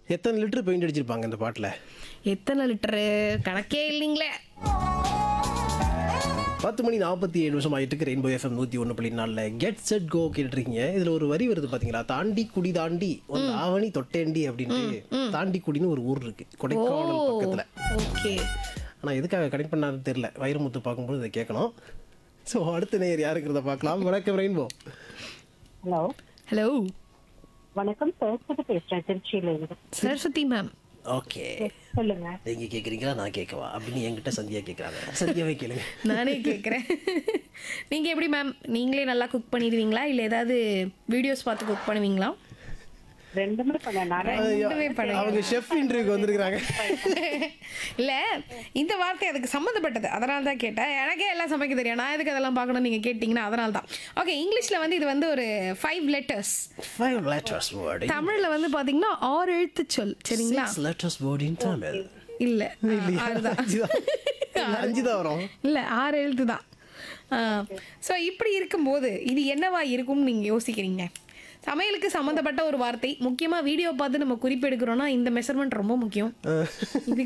எத்தனை litre paint அடிச்சிருப்பாங்க இந்த பாட்டில் எத்தனை லிட்டரு கணக்கே இல்லைங்களே பத்து மணி நாற்பத்தி ஏழு வருஷம் ஆயிட்டு இருக்கு ரெயின்போ எஃப்எம் நூற்றி ஒன்று புள்ளி நாலில் கெட் செட் கோ கேட்டுருக்கீங்க இதில் ஒரு வரி வருது பார்த்தீங்களா தாண்டி குடி தாண்டி ஒரு ஆவணி தொட்டேண்டி அப்படின்ட்டு தாண்டி குடின்னு ஒரு ஊர் இருக்கு கொடைக்கானல் பக்கத்தில் ஓகே ஆனால் எதுக்காக கனெக்ட் பண்ணாதுன்னு தெரியல வைரமுத்து பார்க்கும்போது இதை கேட்கணும் ஸோ அடுத்த நேயர் யாருக்கிறத பார்க்கலாம் வணக்கம் ரெயின்போ ஹலோ ஹலோ வணக்கம் சரஸ்வதி பேசுறேன் திருச்சியில இருந்து சரஸ்வதி மேம் ஓகே சொல்லுங்க நீங்க கேட்குறீங்களா நான் கேட்கவா அப்படின்னு என்கிட்ட சந்தியா கேட்குறாங்க சந்தியாவே கேளுங்க நானே கேட்குறேன் நீங்கள் எப்படி மேம் நீங்களே நல்லா குக் பண்ணிடுவீங்களா இல்லை ஏதாவது வீடியோஸ் பார்த்து குக் பண்ணுவீங்களா ரெண்டுமே பண்ண நிறைய ரெண்டுமே பண்ணுங்க அவங்க ஷெஃப் இன்டர்வியூக்கு வந்திருக்கிறாங்க இல்ல இந்த வார்த்தை அதுக்கு சம்மந்தப்பட்டது அதனால தான் கேட்டேன் எனக்கே எல்லாம் சமைக்க தெரியும் நான் எதுக்கு அதெல்லாம் பார்க்கணும் நீங்க கேட்டிங்கன்னா அதனால தான் ஓகே இங்கிலீஷ்ல வந்து இது வந்து ஒரு five letters five letters word தமிழ்ல வந்து பாத்தீங்கன்னா ஆறு எழுத்து சொல் சரிங்களா six letters word in Tamil இல்ல ஆறுதான் அஞ்சு தான் இல்ல, அஞ்சு தான் வரும் இல்ல ஆறு எழுத்து தான் ஸோ இப்படி இருக்கும்போது இது என்னவா இருக்கும்னு நீங்க யோசிக்கிறீங்க சமையலுக்கு சம்மந்தப்பட்ட ஒரு வார்த்தை முக்கியமா வீடியோ பார்த்து நம்ம குறிப்பெடுக்கிறோம்னா இந்த மெஷர்மெண்ட் ரொம்ப முக்கியம் இது